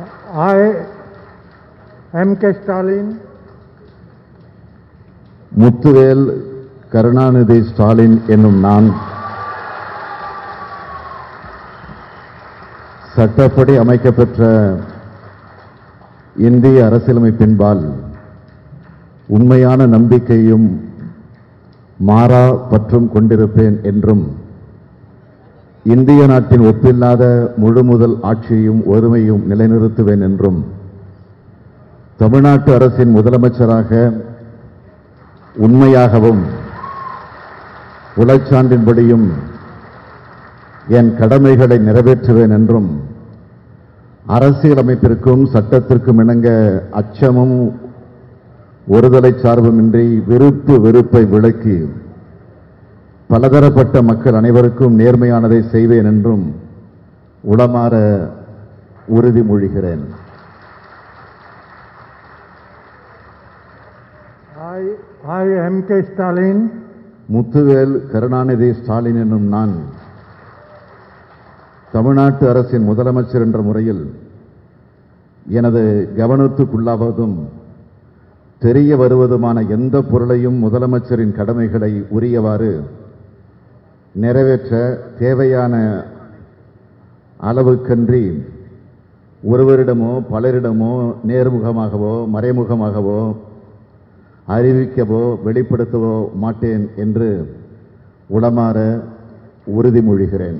I, M.K. Stalin, Muthuvel Karunanidhi Stalin என்னும் நான் சட்டப்படி அமைக்கப்பெற்ற இந்திய அரசியலமைப்பின்பால் உண்மையான நம்பிக்கையும் மாறா பற்றும் கொண்டிருப்பேன் என்றும் இந்திய நாட்டின் ஒப்பில்லாத முழுமுதல் ஆட்சியையும் ஒருமையும் நிலைநிறுத்துவேன் என்றும் தமிழ்நாட்டு அரசின் முதலமைச்சராக உண்மையாகவும் உழைச்சான்றின்படியும் என் கடமைகளை நிறைவேற்றுவேன் என்றும் அரசியலமைப்பிற்கும் சட்டத்திற்கும் இணங்க அச்சமும் ஒருதலை சார்புமின்றி விருப்பு வெறுப்பை விளக்கி பலதரப்பட்ட மக்கள் அனைவருக்கும் நேர்மையானதை செய்வேன் என்றும் உளமாற உறுதிமொழிகிறேன் I, I, M.K. Stalin, Muthuvel Karunanidhi Stalin என்னும் நான் தமிழ்நாட்டு அரசின் முதலமைச்சர் என்ற முறையில் எனது கவனத்துக்குள்ளாவதும் தெரிய வருவதுமான எந்த பொருளையும் முதலமைச்சரின் கடமைகளை உரியவாறு நிறைவேற்ற தேவையான அளவுக்கன்றி ஒருவரிடமோ பலரிடமோ நேர்முகமாகவோ மறைமுகமாகவோ அறிவிக்கவோ வெளிப்படுத்தவோ மாட்டேன் என்று உளமாற உறுதிமொழிகிறேன்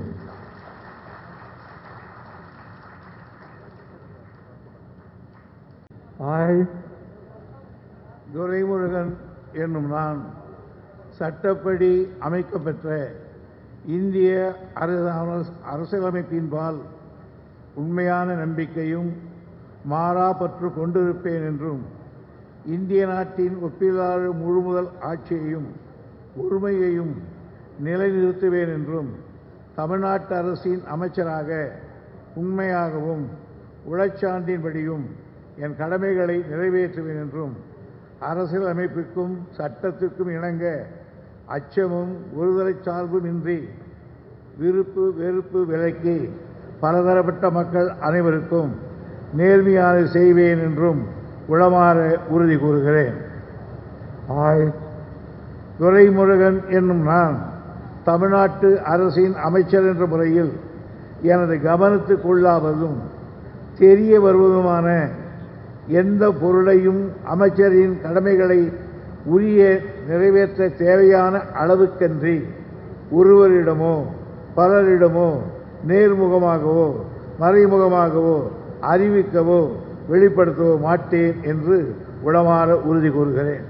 I, துரைமுருகன் என்னும் நான் சட்டப்படி அமைக்கப்பெற்ற இந்திய அரச- அரசியலமைப்பின்பால் உண்மையான நம்பிக்கையும் மாறா பற்று கொண்டிருப்பேன் என்றும் இந்திய நாட்டின் ஒப்பில்லாத முழுமுதல் ஆட்சியையும் ஒருமையையும் நிலைநிறுத்துவேன் என்றும் தமிழ்நாட்டு அரசின் அமைச்சராக உண்மையாகவும் உழைச்சான்றின்படியும் என் கடமைகளை நிறைவேற்றுவேன் என்றும் அரசியல் அமைப்பிற்கும் சட்டத்திற்கும் இணங்க அச்சமும் ஒருதலை சார்புமின்றி விருப்பு வெறுப்பு விலக்கி பலதரப்பட்ட மக்கள் அனைவருக்கும் நேர்மையான செய்வேன் என்றும் உளமாற உறுதி கூறுகிறேன் I, துரைமுருகன் என்னும் நான் தமிழ்நாட்டு அரசின் அமைச்சர் என்ற முறையில் எனது கவனத்துக்குள்ளாவதும் தெரிய வருவதுமான எந்த பொருளையும் அமைச்சரின் கடமைகளை உரிய நிறைவேற்ற தேவையான அளவுக்கன்றி ஒருவரிடமோ பலரிடமோ நேர்முகமாகவோ மறைமுகமாகவோ அறிவிக்கவோ வெளிப்படுத்தவோ மாட்டேன் என்று உளமாற உறுதி கூறுகிறேன்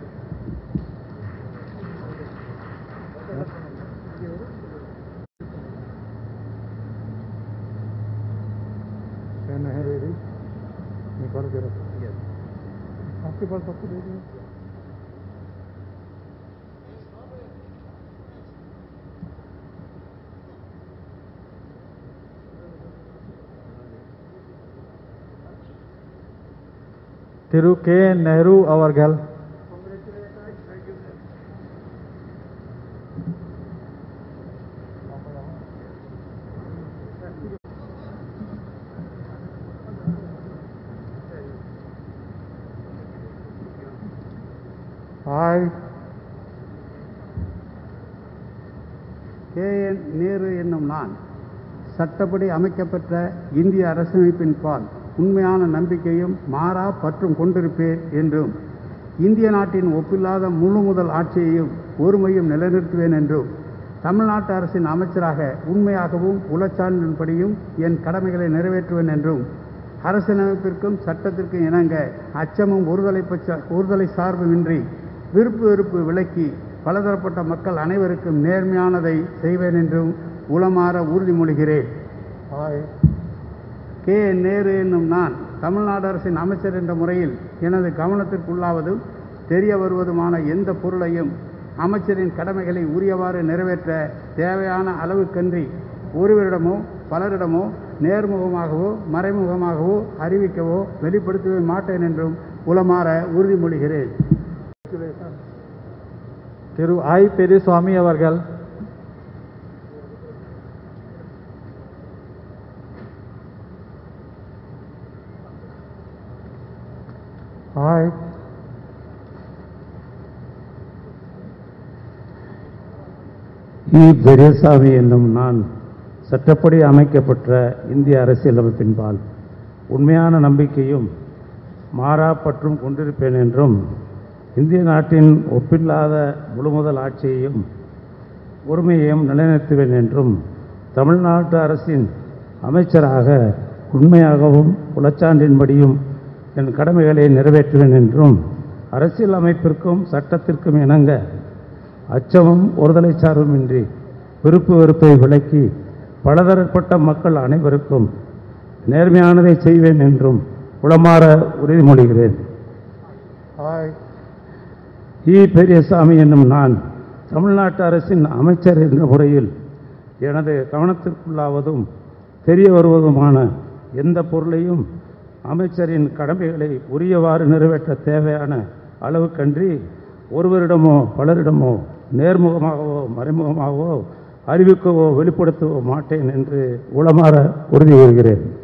पेन है रेडी निकाल के रखो आपके पास सबको दे दिया திரு கே நேரு அவர்கள் I, கே என் நேரு என்னும் நான் சட்டப்படி அமைக்கப்பெற்ற இந்திய அரசமைப்பின் பால் உண்மையான நம்பிக்கையும் மாறா பற்றும் கொண்டிருப்பேன் என்றும் இந்திய நாட்டின் ஒப்பில்லாத முழு முதல் ஆட்சியையும் ஒருமையும் நிலைநிறுத்துவேன் என்றும் தமிழ்நாட்டு அரசின் அமைச்சராக உண்மையாகவும் உளச்சான்றின்படியும் என் கடமைகளை நிறைவேற்றுவேன் என்றும் அரசியலமைப்பிற்கும் சட்டத்திற்கும் இணங்க அச்சமும் ஒருதலை பட்ச ஒருதலை சார்புமின்றி விருப்பு வெறுப்பு விலக்கி பலதரப்பட்ட மக்கள் அனைவருக்கும் நேர்மையானதை செய்வேன் என்றும் உளமாற உறுதிமொழிகிறேன் I, கே என் நேரு என்னும் நான் தமிழ்நாடு அரசின் அமைச்சர் என்ற முறையில் எனது கவனத்திற்குள்ளாவதும் தெரிய வருவதுமான எந்த பொருளையும் அமைச்சரின் கடமைகளை உரியவாறு நிறைவேற்ற தேவையான அளவுக்கன்றி ஒருவரிடமோ பலரிடமோ நேர்முகமாகவோ மறைமுகமாகவோ அறிவிக்கவோ வெளிப்படுத்தவே மாட்டேன் என்றும் உளமாற உறுதிமொழிகிறேன் திரு ஐ பெரியசுவாமி அவர்கள் I, இ பெரியசாமி என்னும் நான் சட்டப்படி அமைக்கப்பட்ட இந்திய அரசியலமைப்பின்பால் உண்மையான நம்பிக்கையும் மாறா பற்றும் கொண்டிருப்பேன் என்றும் இந்திய நாட்டின் ஒப்பில்லாத முழுமுதல் ஆட்சியையும் உரிமையையும் நிலைநிறுத்துவேன் என்றும் தமிழ்நாட்டு அரசின் அமைச்சராக உண்மையாகவும் குலச்சான்றின்படியும் என் கடமைகளை நிறைவேற்றுவேன் என்றும் அரசியல் அமைப்பிற்கும் சட்டத்திற்கும் இணங்க அச்சமும் ஒருதலை சார்புமின்றி விருப்பு வெறுப்பை விலக்கி பலதரப்பட்ட மக்கள் அனைவருக்கும் நேர்மையானதை செய்வேன் என்றும் உளமாற உறுதிமொழிகிறேன் I, இ பெரியசாமி என்னும் நான் தமிழ்நாட்டு அரசின் அமைச்சர் என்ற முறையில் எனது கவனத்திற்குள்ளாவதும் தெரிய வருவதுமான எந்த பொருளையும் அமைச்சரின் கடமைகளை உரியவாறு நிறைவேற்ற தேவையான அளவுக்கன்றி ஒருவரிடமோ பலரிடமோ நேர்முகமாகவோ மறைமுகமாகவோ அறிவிக்கவோ வெளிப்படுத்தவோ மாட்டேன் என்று உளமாற உறுதி கூறுகிறேன்